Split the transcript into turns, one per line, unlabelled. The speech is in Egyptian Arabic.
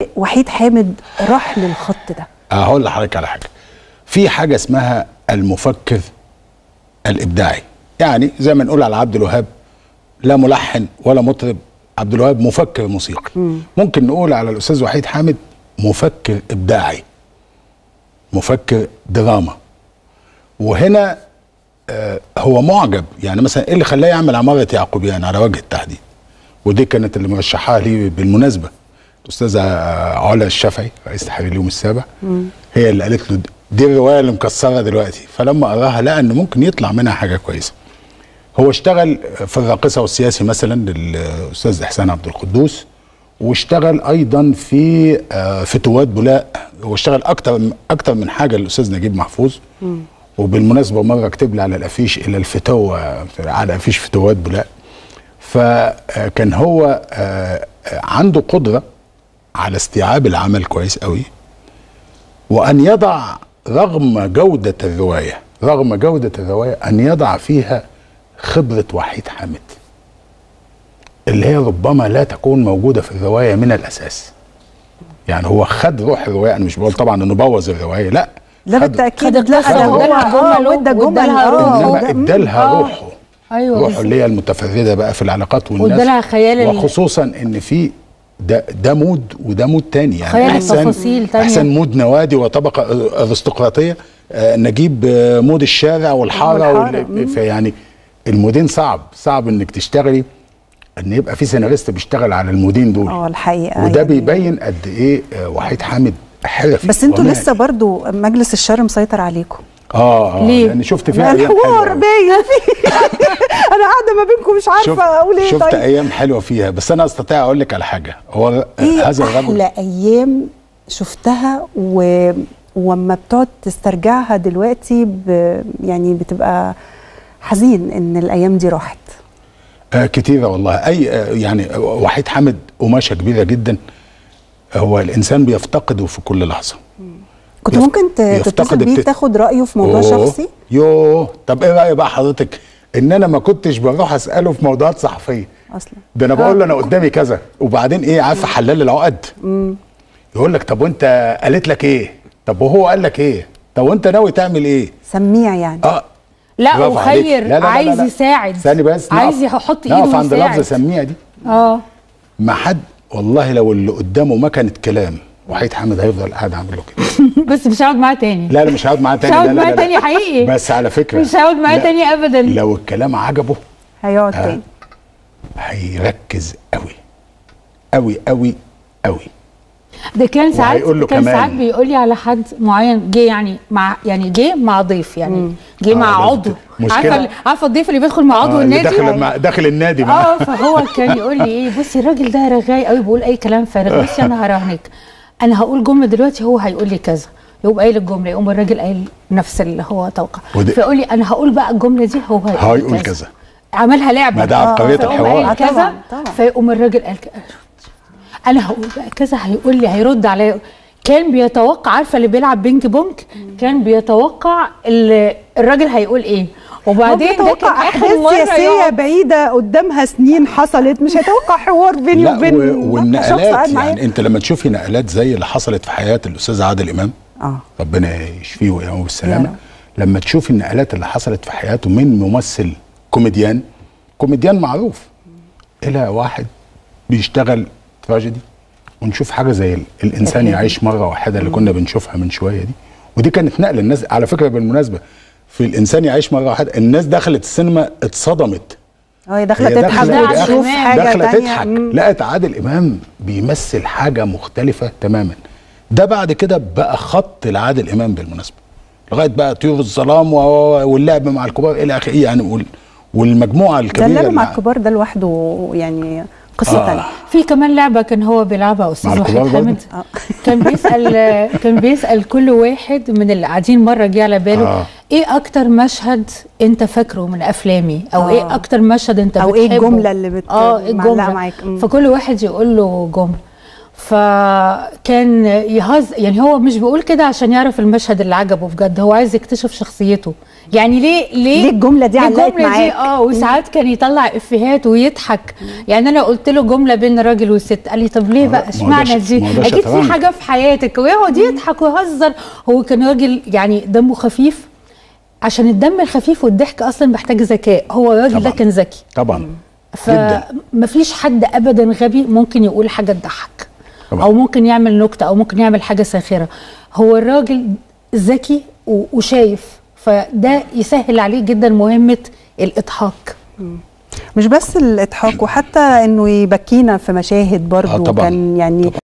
وحيد حامد راح للخط ده
هقول لحضرتك على حاجه في حاجه اسمها المفكر الابداعي يعني زي ما نقول على عبد الوهاب لا ملحن ولا مطرب عبد الوهاب مفكر موسيقي ممكن نقول على الاستاذ وحيد حامد مفكر ابداعي مفكر دراما وهنا آه هو معجب يعني مثلا ايه اللي خلاه يعمل عماره يعقوبيان على وجه التحديد ودي كانت اللي مرشحاها لي بالمناسبه الاستاذه علا الشافعي رئيس تحرير اليوم السابع هي اللي قالت له دي الروايه اللي مكسره دلوقتي فلما قراها لقى ان ممكن يطلع منها حاجه كويسه هو اشتغل في الراقصه والسياسي مثلا للاستاذ احسان عبد القدوس واشتغل ايضا في آه، فتوات بولاق واشتغل اكتر اكتر من حاجه للاستاذ نجيب محفوظ وبالمناسبه مره كتب لي على الافيش الى الفتوه على افيش فتوات بولاق فكان هو آه، عنده قدره على استيعاب العمل كويس قوي وان يضع رغم جوده الروايه رغم جوده الروايه ان يضع فيها خبره وحيد حامد اللي هي ربما لا تكون موجوده في الروايه من الاساس يعني هو خد روح الروايه انا مش بقول طبعا انه بوظ الروايه لا
لا
خد-
بالتاكيد
خد
لا
القصة
ده هو
وادالها
اه
جمل
وادى جمل
وادالها
اه
روح.
انما ادالها
آه.
روحه
ايوه
روحه
بالظبط.
اللي هي المتفرده بقى في العلاقات والناس
وادالها خيال ال-
وخصوصا ان في ده ده مود وده مود تاني يعني
خيال
احسن
التفاصيل تانية.
احسن مود نوادي وطبقه ارستقراطيه آه، نجيب آه، مود الشارع والحاره
والحارة،
وال- فيعني المودين صعب صعب انك تشتغلي ان يبقى في سيناريست بيشتغل على المودين دول
اه الحقيقه
وده
يعني.
بيبين قد ايه آه، وحيد حامد حرفي
بس انتوا
وماهر.
لسه برضو مجلس الشر مسيطر عليكم
اه اه
ليه؟
يعني شفت فيها ايام
الحوار
حلوة.
باين فيه انا قاعده ما بينكم مش
شفت,
عارفه اقول ايه
شفت
طيب
ايام حلوه فيها بس انا استطيع اقول لك على حاجه هو
ايه
هذا الرجل
احلى ايام شفتها و... وما بتقعد تسترجعها دلوقتي ب... يعني بتبقى حزين ان الايام دي راحت
آه كتيرة والله أي آه يعني وحيد حامد قماشة كبيرة جدا هو الإنسان بيفتقده في كل لحظة
كنت
يف-
ممكن ت-
يفتقد
تتصل بيه
الت-
تاخد رايه في موضوع
أوه،
شخصي
يوه طب إيه رأي بقى حضرتك إن أنا ما كنتش بروح أسأله في موضوعات صحفية
اصلا
ده أنا بقول له أنا قدامي كذا وبعدين إيه عارفة حلال العقد يقول لك طب وأنت قالت لك إيه طب وهو قال لك إيه طب وأنت ناوي تعمل إيه
سميع يعني
اه
لا
برافو عليك.
وخير
لا، لا، لا،
عايز
لا.
يساعد
ثاني بس
عايز
نقف-
يحط ايده
نقف عند
ويساعد
لفظ سميع دي
اه
ما حد والله لو اللي قدامه ما كانت كلام وحيد حامد هيفضل قاعد عامل له كده
بس مش هقعد معاه تاني
لا لا مش هقعد معاه
مش
تاني
هقعد
لا لا
معاه
لا
تاني حقيقي
بس على فكره
مش هقعد معاه
لا،
تاني ابدا
لو الكلام عجبه
هيقعد
آه.
تاني
هيركز قوي قوي قوي قوي
ده كان ساعات
وهيقول له
كان
كمان.
ساعات بيقول لي على حد معين جه يعني مع يعني جه مع ضيف يعني جه
آه،
مع
ده
عضو
مشكلة.
عارفه ال- عارفه الضيف اللي بيدخل مع عضو
آه، اللي
النادي
داخل مع داخل النادي معاه
اه فهو كان يقول لي ايه بصي الراجل ده رغاي قوي بيقول اي كلام فارغ بصي انا هراهنك انا هقول جمله دلوقتي هو هيقول لي كذا يقوم قايل الجمله يقوم الراجل قايل نفس اللي هو توقع
ودي-
فيقول لي انا هقول بقى الجمله دي هو هيقول,
هيقول كذا.
عملها لعبه
ما ده عبقرية
فيقوم
الحوار.
قايل
آه،
كذا
طبعاً، طبعاً.
فيقوم الراجل قال كذا. انا هقول بقى كذا هيقول لي هيرد عليا كان بيتوقع عارفه اللي بيلعب بينج بونج كان بيتوقع ال- الراجل هيقول ايه وبعدين ده كان
توقع
اخر
احداث
مره
سياسيه
يقعد
بعيده قدامها سنين حصلت مش هيتوقع حوار بيني
لا
وبين
و-
شخص
والنقلات
قاعد معايا.
يعني انت لما تشوفي نقلات زي اللي حصلت في حياه الاستاذ عادل امام
اه
ربنا يشفيه ويقومه
يا
بالسلامه
رب.
لما تشوفي النقلات اللي حصلت في حياته من ممثل كوميديان كوميديان معروف الى واحد بيشتغل تراجيدي ونشوف حاجه زي ال- الانسان
الحقيقة.
يعيش مره واحده اللي كنا بنشوفها من شويه دي ودي كانت نقله الناس على فكره بالمناسبه في الانسان يعيش مره واحده الناس دخلت السينما اتصدمت
اه هي داخله
هي
تضحك
داخلة-
وتشوف
داخلة-
حاجه
داخله
تانية.
تضحك
مم.
لقت عادل امام بيمثل حاجه مختلفه تماما ده بعد كده بقى خط لعادل امام بالمناسبه لغايه بقى طيور الظلام و- و- واللعب مع الكبار الى اخره يعني وال- والمجموعه
ده
الكبيره
اللعب مع
اللي-
الكبار ده لوحده يعني قصه
آه.
تانية
في كمان لعبه كان هو بيلعبها استاذ
مع
وحيد
الكبار برضه؟
حامد كان بيسال كان بيسال كل واحد من اللي قاعدين مره جه على باله
آه.
ايه اكتر مشهد انت فاكره من افلامي او
آه.
ايه اكتر مشهد انت
أو إيه
بتحبه
الجملة اللي بت-
اه إيه
معلقة
الجمله
معاك؟ مم.
فكل واحد يقول له جمله فكان يهز يعني هو مش بيقول كده عشان يعرف المشهد اللي عجبه بجد هو عايز يكتشف شخصيته يعني ليه ليه
ليه الجملة دي
ليه
علقت
الجملة دي
معاك؟
اه وساعات كان يطلع افيهات ويضحك يعني انا قلت له جمله بين راجل وست قال لي طب ليه
ما هو-
بقى
ما هو
اشمعنى
ده-
دي
ما هو ده
اكيد في
شطرنج.
حاجه في حياتك ويقعد يضحك ويهزر هو كان راجل يعني دمه خفيف عشان الدم الخفيف والضحك اصلا محتاج ذكاء هو الراجل ده
طبعاً.
كان ذكي
طبعا جدا
فمفيش حد ابدا غبي ممكن يقول حاجه تضحك
طبعا.
او ممكن يعمل نكته او ممكن يعمل حاجه ساخره هو الراجل ذكي و- وشايف فده يسهل عليه جدا مهمه الاضحاك
مش بس الاضحاك وحتى انه يبكينا في مشاهد برضه
آه طبعاً.
كان يعني